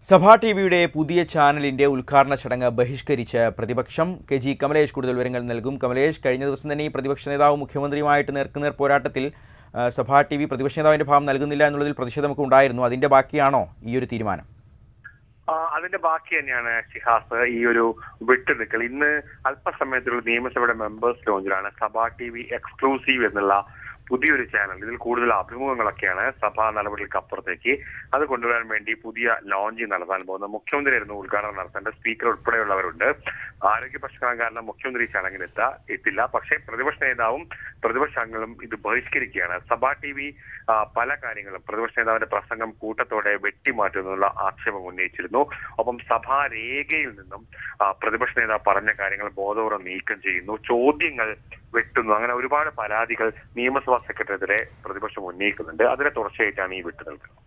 സഭാ ടി വിയുടെ പുതിയ ചാനലിന്റെ ഉദ്ഘാടന ചടങ്ങ് ബഹിഷ്കരിച്ച് പ്രതിപക്ഷം കെ ജി കമലേഷ് കൂടുതൽ വിവരങ്ങൾ നൽകും കമലേഷ് കഴിഞ്ഞ ദിവസം തന്നെ ഈ പ്രതിപക്ഷ നേതാവ് മുഖ്യമന്ത്രിയുമായിട്ട് നേർക്കുനേർ പോരാട്ടത്തിൽ ആ, സഭാ ടി വി പ്രതിപക്ഷ നേതാവിന്റെ ഭാഗം നൽകുന്നില്ല എന്നുള്ളതിൽ പ്രതിഷേധമൊക്കെ ഉണ്ടായിരുന്നു അതിന്റെ ബാക്കിയാണോ ഈ ഒരു തീരുമാനം ആ, അതിന്റെ ബാക്കി തന്നെയാണ് ഷിഹാസ് ഈ ഒരു വിട്ടുനിൽക്കൽ ഇന്ന് അല്പസമയത്തിലുള്ള നിയമസഭയുടെ മെമ്പേഴ്സ് ലോഞ്ചിലാണ് സഭ ടി വി എക്സ്ക്ലൂസീവ് എന്നുള്ള പുതിയൊരു ചാനൽ ഇതിൽ കൂടുതൽ അഭിമുഖങ്ങളൊക്കെയാണ് സഭാ നടപടികൾക്ക് അപ്പുറത്തേക്ക് അത് കൊണ്ടുവരാൻ വേണ്ടി പുതിയ ലോഞ്ചിങ് നടത്താൻ പോകുന്നത് മുഖ്യമന്ത്രിയായിരുന്നു ഉദ്ഘാടനം നടത്തേണ്ട സ്പീക്കർ ഉൾപ്പെടെയുള്ളവരുണ്ട് ആരോഗ്യ പ്രശ്നം കാരണം മുഖ്യമന്ത്രി ഈ ചടങ്ങിൽ എത്താ എത്തില്ല പക്ഷേ പ്രതിപക്ഷ നേതാവും പ്രതിപക്ഷ അംഗങ്ങളും ഇത് ബഹിഷ്കരിക്കുകയാണ് സഭാ ടി വി പല കാര്യങ്ങളും പ്രതിപക്ഷ നേതാവിന്റെ പ്രസംഗം കൂട്ടത്തോടെ വെട്ടിമാറ്റുന്നുള്ള ആക്ഷേപം ഉന്നയിച്ചിരുന്നു ഒപ്പം സഭാ രേഖയിൽ നിന്നും ആ, പ്രതിപക്ഷ നേതാവ് പറഞ്ഞ കാര്യങ്ങൾ ബോധപൂർവ്വം നീക്കം ചെയ്യുന്നു ചോദ്യങ്ങൾ വെട്ടുന്നു അങ്ങനെ ഒരുപാട് പരാതികൾ നിയമസഭാ സെക്രട്ടറിയെതിരെ പ്രതിപക്ഷം ഉന്നയിക്കുന്നുണ്ട് അതിനെ തുടർച്ചയായിട്ടാണ് ഈ വിട്ടുനിൽക്കുന്നത്